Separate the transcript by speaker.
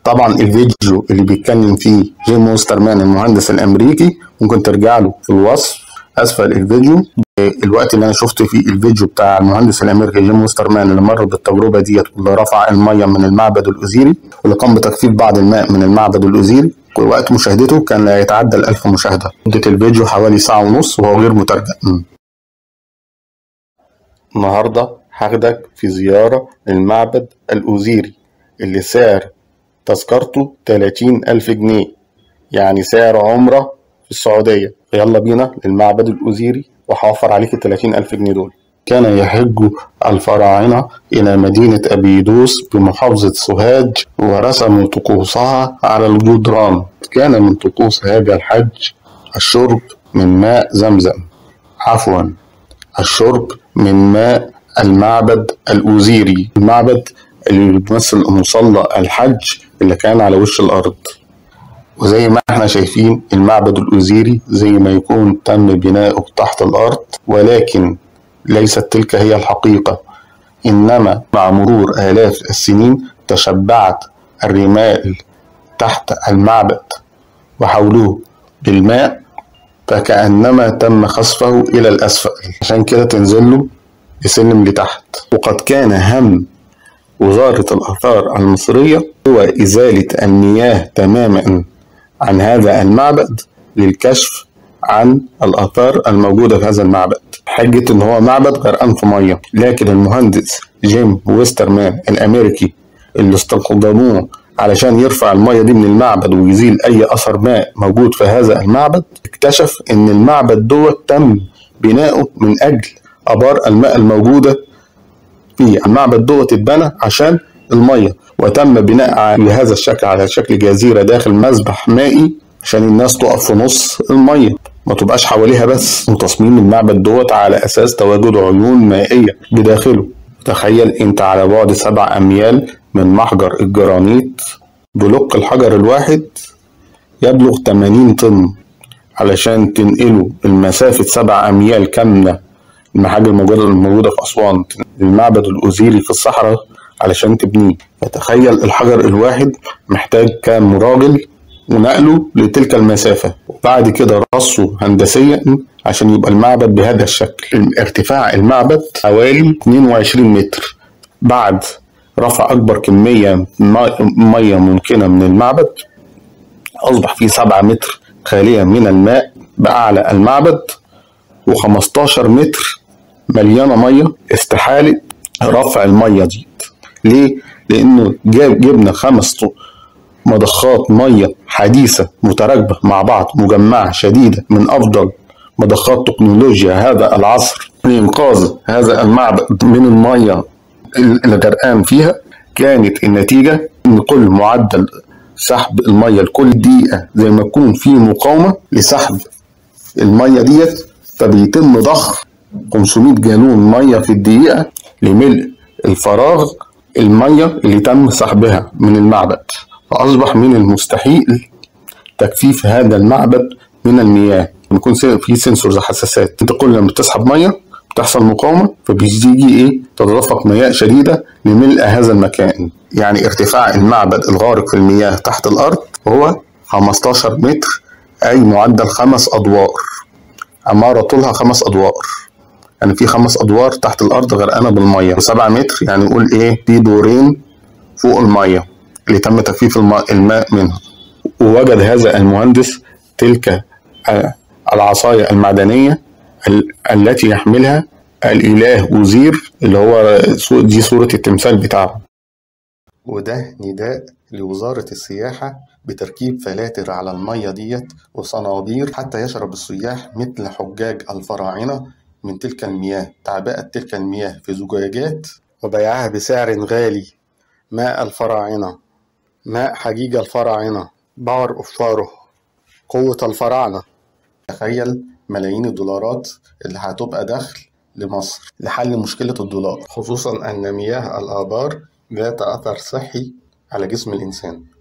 Speaker 1: طبعا الفيديو اللي بيتكلم فيه جيم وسترمان المهندس الامريكي ممكن ترجع له في الوصف اسفل الفيديو الوقت اللي انا شفت فيه الفيديو بتاع المهندس الامريكي جيم وسترمان اللي مر بالتجربه ديت واللي رفع الميه من المعبد الاوزيري واللي قام بتجفيف بعض الماء من المعبد الاوزيري ووقت مشاهدته كان لا يتعدى ال 1000 مشاهده مده الفيديو حوالي ساعه ونص وهو غير مترجم النهارده هاخدك في زياره للمعبد الاوزيري اللي سعر تذكرته 30 ألف جنيه يعني سعر عمرة في السعودية يلا بينا للمعبد الأوزيري وهوفر عليك ال 30 ألف جنيه دول كان يحج الفراعنة إلى مدينة أبيدوس بمحافظة سوهاج ورسموا طقوسها على الجدران كان من طقوس هذا الحج الشرب من ماء زمزم عفوا الشرب من ماء المعبد الأوزيري المعبد اللي بيمثل مصلى الحج اللي كان على وش الأرض وزي ما احنا شايفين المعبد الأوزيري زي ما يكون تم بناؤه تحت الأرض ولكن ليست تلك هي الحقيقة إنما مع مرور آلاف السنين تشبعت الرمال تحت المعبد وحولوه بالماء فكأنما تم خسفه إلى الأسفل عشان كده تنزل له بسلم لتحت وقد كان هم وزارة الآثار المصرية هو إزالة المياه تماما عن هذا المعبد للكشف عن الآثار الموجودة في هذا المعبد حجة إن هو معبد غرقان في مية لكن المهندس جيم ويسترمان الأمريكي اللي استخدموه علشان يرفع المية دي من المعبد ويزيل أي أثر ماء موجود في هذا المعبد اكتشف إن المعبد دوت تم بناؤه من أجل آبار الماء الموجودة في المعبد دوت اتبنى عشان المية وتم بناء على هذا الشكل على شكل جزيرة داخل مسبح مائي عشان الناس تقف في نص المية ما تبقاش حواليها بس وتصميم المعبد دوت على أساس تواجد عيون مائية بداخله تخيل انت على بعد سبع أميال من محجر الجرانيت بلوك الحجر الواحد يبلغ 80 طن علشان تنقله المسافة سبع أميال كاملة المحاجر الموجودة الموجودة في أسوان المعبد الأوزيري في الصحراء علشان تبنيه فتخيل الحجر الواحد محتاج كام راجل ونقله لتلك المسافة وبعد كده رصه هندسيا عشان يبقى المعبد بهذا الشكل ارتفاع المعبد حوالي 22 متر بعد رفع أكبر كمية مية ممكنة من المعبد أصبح فيه 7 متر خالية من الماء بأعلى المعبد و15 متر مليانة مية استحالة رفع المية دي ليه؟ لأنه جاب جبنا خمس مضخات مية حديثة متراكبة مع بعض مجمعة شديدة من أفضل مضخات تكنولوجيا هذا العصر لإنقاذ هذا المعبد من المية اللي غرقان فيها كانت النتيجة إن كل معدل سحب المية لكل دقيقة زي ما يكون في مقاومة لسحب المية ديت فبيتم ضخ 500 جالون مية في الدقيقة لملء الفراغ المية اللي تم سحبها من المعبد فأصبح من المستحيل تجفيف هذا المعبد من المياه بيكون في سنسورز حساسات انت كل لما تسحب ميه بتحصل مقاومه فبيجي ايه تتدفق مياه شديده لملء هذا المكان يعني ارتفاع المعبد الغارق في المياه تحت الارض هو 15 متر اي معدل خمس ادوار عماره طولها خمس ادوار يعني في خمس ادوار تحت الارض غرقانه بالميه و7 متر يعني نقول ايه في دورين فوق الميه اللي تم تجفيف الماء منها ووجد هذا المهندس تلك العصاية المعدنية التي يحملها الإله أوزير اللي هو دي صورة التمثال بتاعه وده نداء لوزارة السياحة بتركيب فلاتر على المية ديت وصنابير حتى يشرب السياح مثل حجاج الفراعنة من تلك المياه تعبئة تلك المياه في زجاجات وبيعها بسعر غالي ماء الفراعنة ماء حجيج الفراعنة باور اوف فارو قوة الفراعنة تخيل ملايين الدولارات اللي هتبقى دخل لمصر لحل مشكلة الدولار خصوصا أن مياه الآبار ذات أثر صحي على جسم الإنسان